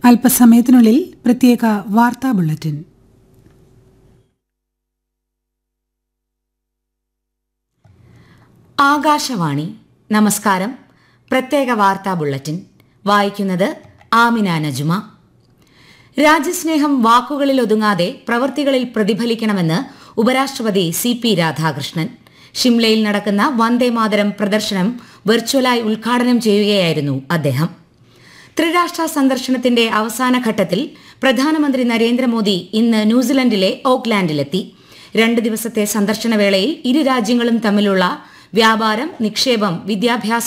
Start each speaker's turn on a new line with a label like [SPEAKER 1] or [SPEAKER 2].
[SPEAKER 1] അല്പസമയത്തിനുള്ളിൽ പ്രത്യേക വാർത്താ ബുള്ളറ്റിൻ
[SPEAKER 2] ആകാശവാണി നമസ്കാരം പ്രത്യേക വാർത്താ ബുള്ളറ്റിൻ വായിക്കുന്നത് ആമിന നജുമ രാജ്യസ്നേഹം വാക്കുകളിൽ ഒതുങ്ങാതെ പ്രവൃത്തികളിൽ പ്രതിഫലിക്കണമെന്ന് ഉപരാഷ്ട്രപതി സി പി രാധാകൃഷ്ണൻ ഷിംലയിൽ നടക്കുന്ന വന്ദേമാതരം പ്രദർശനം വെർച്വലായി ഉദ്ഘാടനം ചെയ്യുകയായിരുന്നു അദ്ദേഹം ത്രിരാഷ്ട്ര സന്ദർശനത്തിന്റെ അവസാന ഘട്ടത്തിൽ പ്രധാനമന്ത്രി നരേന്ദ്രമോദി ഇന്ന് ന്യൂസിലൻഡിലെ ഓക്ലാൻഡിലെത്തി രണ്ട് ദിവസത്തെ സന്ദർശന വേളയിൽ ഇരു രാജ്യങ്ങളും തമ്മിലുള്ള വ്യാപാരം നിക്ഷേപം വിദ്യാഭ്യാസം